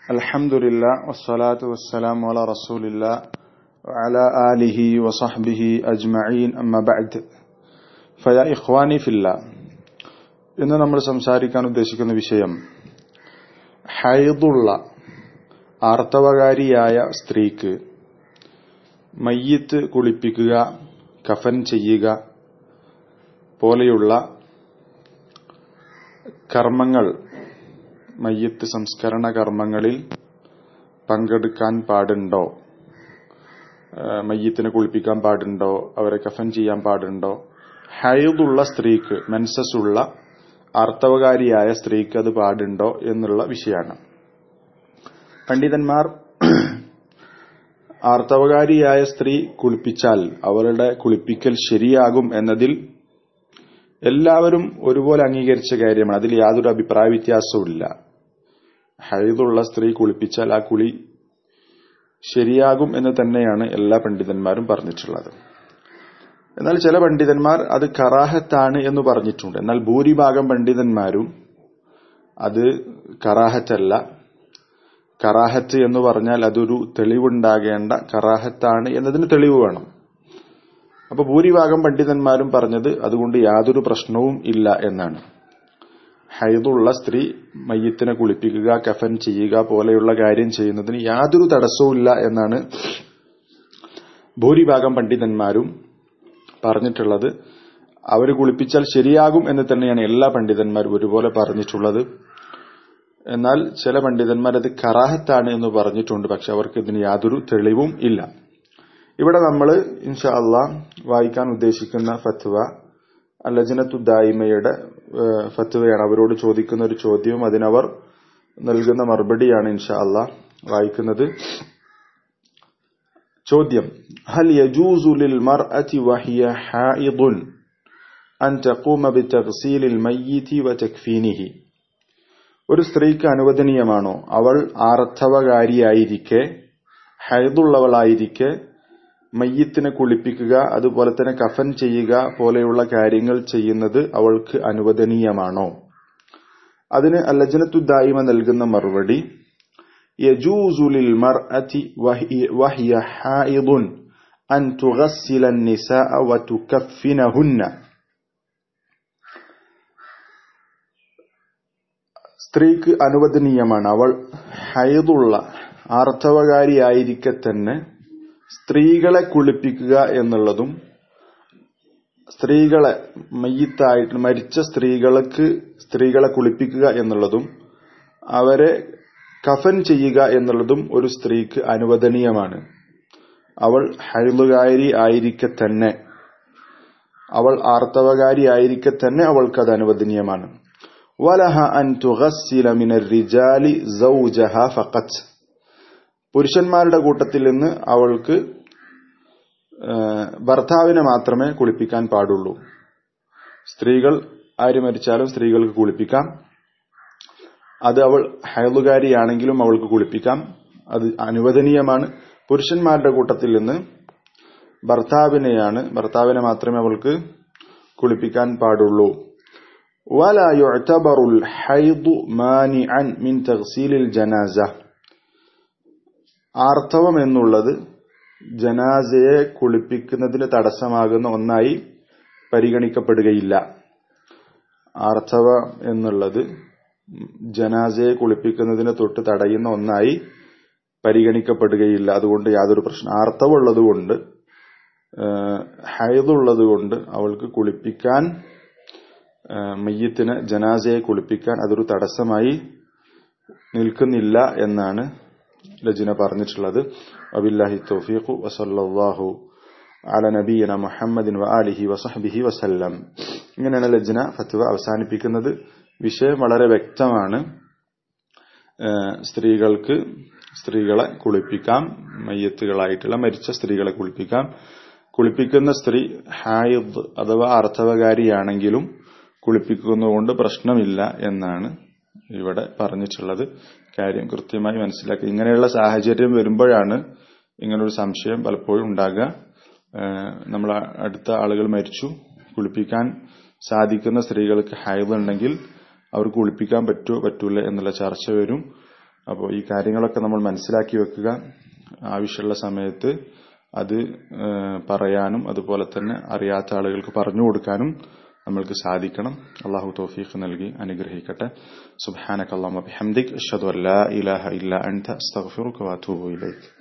الحمد لله والصلاة والسلام على رسول الله وعلى آله وصحبه أجمعين أما بعد فيا إخواني في الله ഇന്ന് നമ്മൾ സംസാരിക്കാൻ ഉദ്ദേശിക്കുന്ന വിഷയം ഹൈദുള്ള ആർത്തവകാരിയായ സ്ത്രീക്ക് മയ്യത്ത് കുളിപ്പിക്കുക കഫൻ ചെയ്യുക പോലെയുള്ള കർമ്മങ്ങൾ മയ്യത്ത് സംസ്കരണ കർമ്മങ്ങളിൽ പങ്കെടുക്കാൻ പാടുണ്ടോ മയ്യത്തിനെ കുളിപ്പിക്കാൻ പാടുണ്ടോ അവരെ കഫൻ ചെയ്യാൻ പാടുണ്ടോ ഹൈദുള്ള സ്ത്രീക്ക് മെൻസസ് ഉള്ള ആർത്തവകാരിയായ സ്ത്രീക്ക് അത് പാടുണ്ടോ എന്നുള്ള വിഷയമാണ് പണ്ഡിതന്മാർ ആർത്തവകാരിയായ സ്ത്രീ കുളിപ്പിച്ചാൽ അവരുടെ കുളിപ്പിക്കൽ ശരിയാകും എന്നതിൽ എല്ലാവരും ഒരുപോലെ അംഗീകരിച്ച കാര്യമാണ് അതിൽ യാതൊരു അഭിപ്രായ വ്യത്യാസവുമില്ല ഹൈദുള്ള സ്ത്രീ കുളിപ്പിച്ചാൽ ആ കുളി ശരിയാകും എന്ന് തന്നെയാണ് എല്ലാ പണ്ഡിതന്മാരും പറഞ്ഞിട്ടുള്ളത് എന്നാൽ ചില പണ്ഡിതന്മാർ അത് കറാഹത്താണ് എന്ന് പറഞ്ഞിട്ടുണ്ട് എന്നാൽ ഭൂരിഭാഗം പണ്ഡിതന്മാരും അത് കറാഹത്തല്ല കറാഹത്ത് എന്ന് പറഞ്ഞാൽ അതൊരു തെളിവുണ്ടാകേണ്ട കറാഹത്താണ് എന്നതിന് തെളിവ് വേണം അപ്പൊ ഭൂരിഭാഗം പണ്ഡിതന്മാരും പറഞ്ഞത് അതുകൊണ്ട് യാതൊരു പ്രശ്നവും ഇല്ല എന്നാണ് ഹൈദുള്ള സ്ത്രീ മയ്യത്തിനെ കുളിപ്പിക്കുക കഫൻ ചെയ്യുക പോലെയുള്ള കാര്യം ചെയ്യുന്നതിന് യാതൊരു തടസ്സവുമില്ല എന്നാണ് ഭൂരിഭാഗം പണ്ഡിതന്മാരും പറഞ്ഞിട്ടുള്ളത് അവർ കുളിപ്പിച്ചാൽ ശരിയാകും എന്ന് തന്നെയാണ് എല്ലാ പണ്ഡിതന്മാരും ഒരുപോലെ പറഞ്ഞിട്ടുള്ളത് എന്നാൽ ചില പണ്ഡിതന്മാർ അത് കറാഹത്താണ് എന്ന് പറഞ്ഞിട്ടുണ്ട് പക്ഷെ അവർക്ക് ഇതിന് യാതൊരു തെളിവും ഇല്ല ഇവിടെ നമ്മൾ ഇൻഷാ അള്ളാ വായിക്കാൻ ഉദ്ദേശിക്കുന്ന ഫത്വ അലജനത്തു ദായിമയുടെ ഫത്വയാണ് അവരോട് ചോദിക്കുന്ന ഒരു ചോദ്യവും അതിനവർ നൽകുന്ന മറുപടിയാണ് ഇൻഷാ അള്ളാ വായിക്കുന്നത് ചോദ്യം ഹൽ യജൂസു ലിൽ മർഅതി വഹിയ ഹായിദുൻ അൻ തഖൂമ ബിതഗ്സീൽ അൽ മയ്യിതി വതക്ഫീനിഹി ഒരു സ്ത്രീക്ക് അനുവദനീയമാണോ അവൾ ആർത്തവകാരിയായിരിക്കെ ഹൈദുള്ളവളായിരിക്കെ മയ്യത്തിനെ കുളിപ്പിക്കുക അതുപോലെ തന്നെ കഫൻ ചെയ്യുക പോലെയുള്ള കാര്യങ്ങൾ ചെയ്യുന്നത് അവൾക്ക് അനുവദനീയമാണോ അതിന് അല്ലജനത്തുദ്ദായിമ നൽകുന്ന മറുപടി يجوز للمرأة وهي حائض أن تغسل النساء وتكفنهن സ്ത്രീക്ക് അനുവദനീയമാണ് അവൾ ഹൈദുള്ള ആർത്തവകാരിയായിരിക്കെ തന്നെ സ്ത്രീകളെ കുളിപ്പിക്കുക എന്നുള്ളതും സ്ത്രീകളെ മയ്യത്തായിട്ട് മരിച്ച സ്ത്രീകൾക്ക് സ്ത്രീകളെ കുളിപ്പിക്കുക എന്നുള്ളതും അവരെ കഫൻ ചെയ്യുക എന്നുള്ളതും ഒരു സ്ത്രീക്ക് അനുവദനീയമാണ് അവൾ ഹൈലുകാരി ആയിരിക്കെ തന്നെ അവൾ ആർത്തവകാരി ആയിരിക്കെ തന്നെ അവൾക്ക് അത് അനുവദനീയമാണ് വലഹ അൻ തുഗസ്സില മിനർ റിജാലി സൗജഹ ഫഖത്ത് പുരുഷന്മാരുടെ കൂട്ടത്തിൽ നിന്ന് അവൾക്ക് ഭർത്താവിനെ മാത്രമേ കുളിപ്പിക്കാൻ പാടുള്ളൂ സ്ത്രീകൾ ആര് മരിച്ചാലും സ്ത്രീകൾക്ക് കുളിപ്പിക്കാം അത് അവൾ ഹയലുകാരിയാണെങ്കിലും അവൾക്ക് കുളിപ്പിക്കാം അത് അനുവദനീയമാണ് പുരുഷന്മാരുടെ കൂട്ടത്തിൽ നിന്ന് ഭർത്താവിനെയാണ് ഭർത്താവിനെ മാത്രമേ അവൾക്ക് കുളിപ്പിക്കാൻ പാടുള്ളൂ ولا يعتبر الحيض مانعا من تغسيل الجنازه ആർത്തവം എന്നുള്ളത് ജനാസയെ കുളിപ്പിക്കുന്നതിന് തടസ്സമാകുന്ന ഒന്നായി പരിഗണിക്കപ്പെടുകയില്ല ആർത്തവ എന്നുള്ളത് ജനാസയെ കുളിപ്പിക്കുന്നതിന് തൊട്ട് തടയുന്ന ഒന്നായി പരിഗണിക്കപ്പെടുകയില്ല അതുകൊണ്ട് യാതൊരു പ്രശ്നം ആർത്തവമുള്ളത് കൊണ്ട് ഹൈതുള്ളത് കൊണ്ട് അവൾക്ക് കുളിപ്പിക്കാൻ മയ്യത്തിന് ജനാസയെ കുളിപ്പിക്കാൻ അതൊരു തടസ്സമായി നിൽക്കുന്നില്ല എന്നാണ് ലജിന പറഞ്ഞിട്ടുള്ളത് അബില്ലാഹി തൗഫീഖു വസല്ലല്ലാഹു അല നബീന മുഹമ്മദിൻ വ ആലിഹി വസഹബിഹി വസല്ലം ഇങ്ങനെയാണ് ലജ്ന ഫത്വ അവസാനിപ്പിക്കുന്നത് വിഷയം വളരെ വ്യക്തമാണ് സ്ത്രീകൾക്ക് സ്ത്രീകളെ കുളിപ്പിക്കാം മയ്യത്തുകളായിട്ടുള്ള മരിച്ച സ്ത്രീകളെ കുളിപ്പിക്കാം കുളിപ്പിക്കുന്ന സ്ത്രീ ഹായിദ് അഥവാ അർത്ഥവകാരിയാണെങ്കിലും കുളിപ്പിക്കുന്നതുകൊണ്ട് പ്രശ്നമില്ല എന്നാണ് ഇവിടെ പറഞ്ഞിട്ടുള്ളത് കാര്യം കൃത്യമായി മനസ്സിലാക്കി ഇങ്ങനെയുള്ള സാഹചര്യം വരുമ്പോഴാണ് ഇങ്ങനൊരു സംശയം പലപ്പോഴും ഉണ്ടാകുക നമ്മൾ അടുത്ത ആളുകൾ മരിച്ചു കുളിപ്പിക്കാൻ സാധിക്കുന്ന സ്ത്രീകൾക്ക് ഹൈവ് ഉണ്ടെങ്കിൽ അവർക്ക് കുളിപ്പിക്കാൻ പറ്റുമോ പറ്റൂല എന്നുള്ള ചർച്ച വരും അപ്പോൾ ഈ കാര്യങ്ങളൊക്കെ നമ്മൾ മനസ്സിലാക്കി വെക്കുക ആവശ്യമുള്ള സമയത്ത് അത് പറയാനും അതുപോലെ തന്നെ അറിയാത്ത ആളുകൾക്ക് പറഞ്ഞു കൊടുക്കാനും നമ്മൾക്ക് സാധിക്കണം അള്ളാഹു തൗഫീഖ് നൽകി അനുഗ്രഹിക്കട്ടെ സുബ്ഹാനക അല്ലാഹുമ്മ ബിഹംദിക് അഷ്ഹദു അല്ലാ ഇലാഹ ഇല്ല അൻത അസ്തഗ്ഫിറുക വഅതൂബു ഇലൈക്